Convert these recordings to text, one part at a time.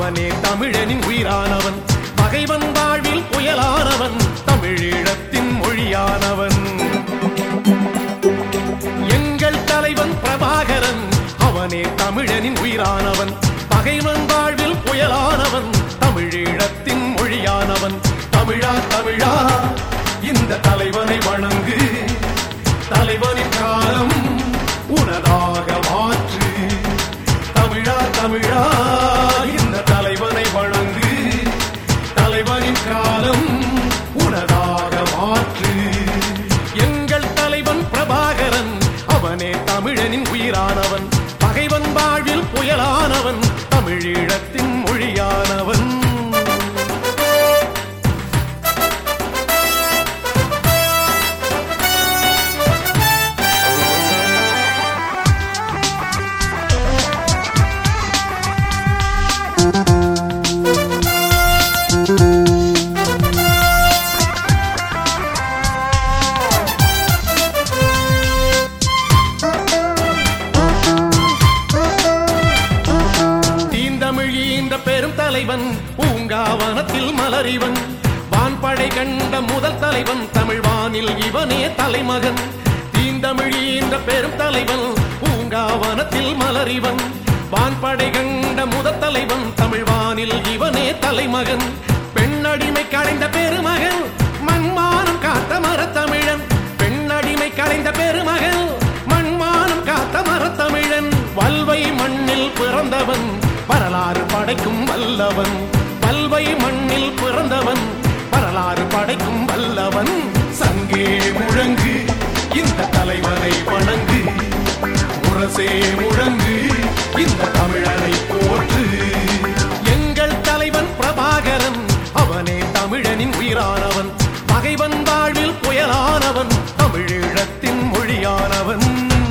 அவனே தமிழனின் உயிரானவன் பகைவன் வாழ்வில் புயலானவன் தமிழீழத்தின் மொழியானவன் எங்கள் தலைவன் பிரபாகரன் அவனே தமிழனின் உயிரானவன் பகைவன் வாழ்வில் புயலானவன் தமிழீழத்தின் மொழியானவன் தமிழா தமிழா இந்த தலைவனை வணங்கு தலைவனின் காலம் உனதாக மாற்று தமிழா தமிழா இந்த தலைவனை வணங்கு தலைவனின் காலம் உனதாக மாற்று எங்கள் தலைவன் பிரபாகரன் அவனே தமிழனின் உயிரானவன் பகைவன் வாழ்வில் புயலானவன் தமிழீழத்தின் மொழியானவன் தீந்தமிழ் ஈன்ற பெரும் தலைவன் பூங்காவனத்தில் மலரிவன் வான்படை கண்ட முதல் தலைவன் தமிழ் வானில் இவனே தலைமகன் தீந்தமிழ் ஈன்ற பெரும் தலைவன் பூங்காவனத்தில் மலரிவன் வான்படை கண்ட முதல் தலைவன் தமிழ் வானில் இவனே தலைமகன் பெண்ணடிமை களைந்த பெருமகன் மண்மானம் காத்த மரத்தமிழன் பெண்ணடிமை களைந்த பெருமகன் மண்மானம் காத்த மரத்தமிழன் வல்வை மண்ணில் பிறந்தவன் வரலாறு படைக்கும் வல்லவன் வல்வை மண்ணில் பிறந்தவன் வரலாறு படைக்கும் வல்லவன் சங்கே முழங்கு இந்த தலைவனை வணங்கு முரசே முழங்கு இந்த தமிழனை போற்று எங்கள் தலைவன் பிரபாகரன் அவனே தமிழனின் உயிரானவன் பகைவன் வாழ்வில் புயலானவன் தமிழீழத்தின் மொழியானவன்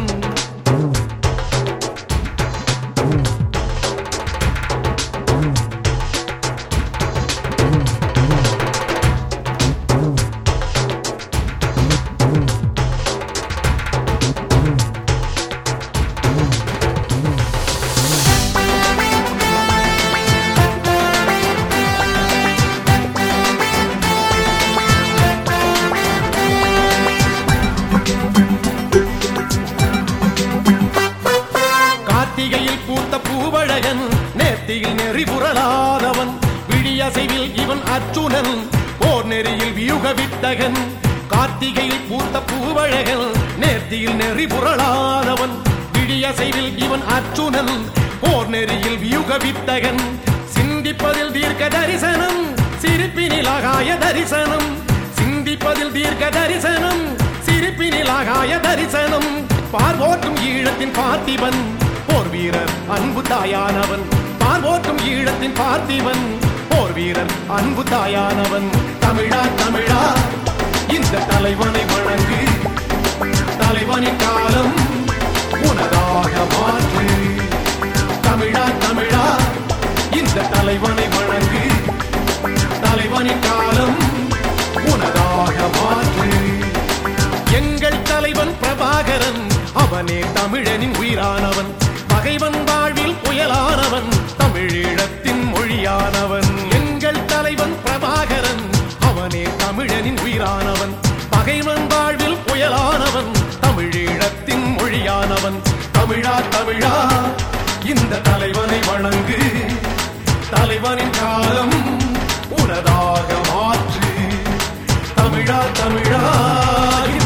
கார்த்திகையில் பூத்த பூவழகன் நேர்த்தியில் நெறி புரளாதவன் விழியசைவில் இவன் அர்ஜுனன் போர் நெறியில் வியுக வித்தகன் கார்த்திகையில் பூத்த பூவழகன் நேர்த்தியில் நெறி புரளாதவன் விழியசைவில் இவன் அர்ஜுனன் போர் நெறியில் வியுக வித்தகன் சிந்திப்பதில் தீர்க்க தரிசனம் சிரிப்பினில் ஆகாய தரிசனம் சிந்திப்பதில் தீர்க்க தரிசனம் சிரிப்பினில் ஆகாய தரிசனம் பார்வோட்டும் ஈழத்தின் பார்த்திபன் போர் வீரர் அன்பு தாயானவன் பார்வோட்டும் ஈழத்தின் பார்த்திபன் போர் வீரர் அன்பு தாயானவன் தமிழா தமிழா இந்த தலைவனை வணங்கு தலைவனின் காலம் உனதாக மாற்று தமிழா தமிழா இந்த தலைவனை வணங்கு தலைவனின் காலம் உனதாக மாற்று எங்கள் தலைவன் பிரபாகரன் அவனே தமிழனின் உயிரானவன் பகைவன் வாழ்வில் புயலானவன் தமிழீழத்தின் மொழியானவன் எங்கள் தலைவன் பிரபாகரன் அவனே தமிழனின் உயிரானவன் பகைவன் வாழ்வில் புயலானவன் தமிழீழத்தின் மொழியானவன் தமிழா தமிழா இந்த தலைவனை வணங்கு தலைவனின் காலம் உனதாக மாற்று தமிழா தமிழா